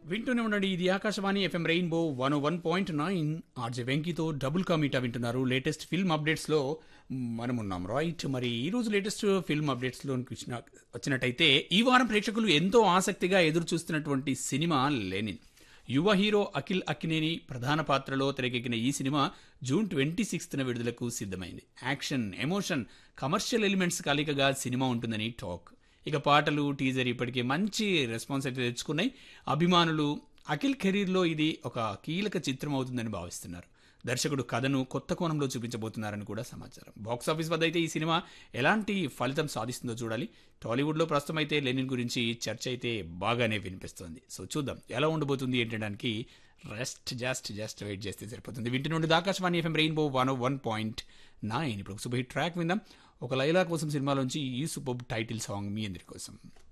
వింటూనే ఉండండి ఇది Akashvani FM rainbow one one point nine RJ వెంకీతో డబుల్ కామీటా వింటున్నారు లేటెస్ట్ ఫిల్మ్ అప్డేట్స్లో మనం ఉన్నాం రైట్ మరి ఈ రోజు లేటెస్ట్ ఫిల్మ్ అప్డేట్స్లో వచ్చిన వచ్చినట్టయితే ఈ వారం ప్రేక్షకులు ఎంతో ఆసక్తిగా ఎదురు చూస్తున్నటువంటి సినిమా లెనిన్ యువ హీరో అఖిల్ అక్కినేని ప్రధాన పాత్రలో తెరకెక్కిన ఈ సినిమా జూన్ ట్వంటీ సిక్స్త్న విడుదలకు సిద్ధమైంది యాక్షన్ ఎమోషన్ కమర్షియల్ ఎలిమెంట్స్ కలయికగా సినిమా ఉంటుందని టాక్ ఇక పాటలు టీజర్ ఇప్పటికే మంచి రెస్పాన్స్ అయితే తెచ్చుకున్నాయి అభిమానులు అఖిల్ కెరీర్లో ఇది ఒక కీలక చిత్రం అవుతుందని భావిస్తున్నారు దర్శకుడు కథను కొత్త కోణంలో చూపించబోతున్నారని కూడా సమాచారం బాక్స్ ఆఫీస్ వద్ద అయితే ఈ సినిమా ఎలాంటి ఫలితం సాధిస్తుందో చూడాలి టాలీవుడ్లో ప్రస్తుతం అయితే లెనిన్ గురించి చర్చ అయితే బాగానే వినిపిస్తుంది సో చూద్దాం ఎలా ఉండబోతుంది ఏంటడానికి రెస్ట్ జస్ట్ జస్ట్ వెయిట్ చేస్తే సరిపోతుంది వింటి నుండి Akashvani FM rainbow one one point nine ఇప్పుడు సూపర్ హిట్ ట్రాక్ విందాం ఒక లైలా కోసం సినిమాలోంచి ఈ సూపర్ టైటిల్ సాంగ్ మీ అందరి కోసం